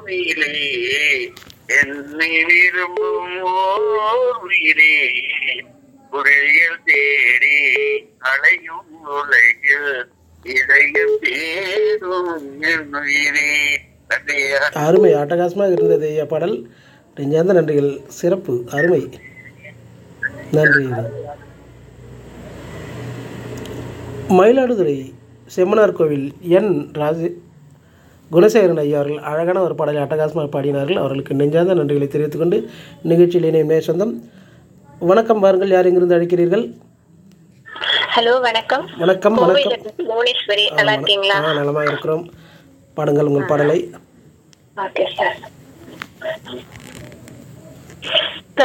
கோவிலே என்னை விரும்பும் ஓர் உயிரே குழையில் தேடி அலையும் உலகில் இதயம் தேடும் என் உயிரே நன்றியா அருமை அட்டகாசமாக இருந்தது ஐயா பாடல் நெஞ்சார்ந்த நன்றிகள் சிறப்பு அருமை நன்றி மயிலாடுதுறை செம்மனார் கோவில் என் ராஜ குணசேகரன் ஐயா அவர்கள் அழகான ஒரு பாடலை அட்டகாசமாக பாடினார்கள் அவர்களுக்கு நெஞ்சார்ந்த நன்றிகளை தெரிவித்துக் கொண்டு நிகழ்ச்சியில் இணையும் நேர் சொந்தம் வணக்கம் வாருங்கள் யார் எங்கிருந்து அழைக்கிறீர்கள் ஹலோ வணக்கம் வணக்கம் கோவையில வணக்கம் இருந்து புவனேஸ்வரி நல்லா இருக்கீங்களா ஆ நலமாக இருக்கிறோம் பாடுங்கள் உங்கள் பாடலை ஓகே சார்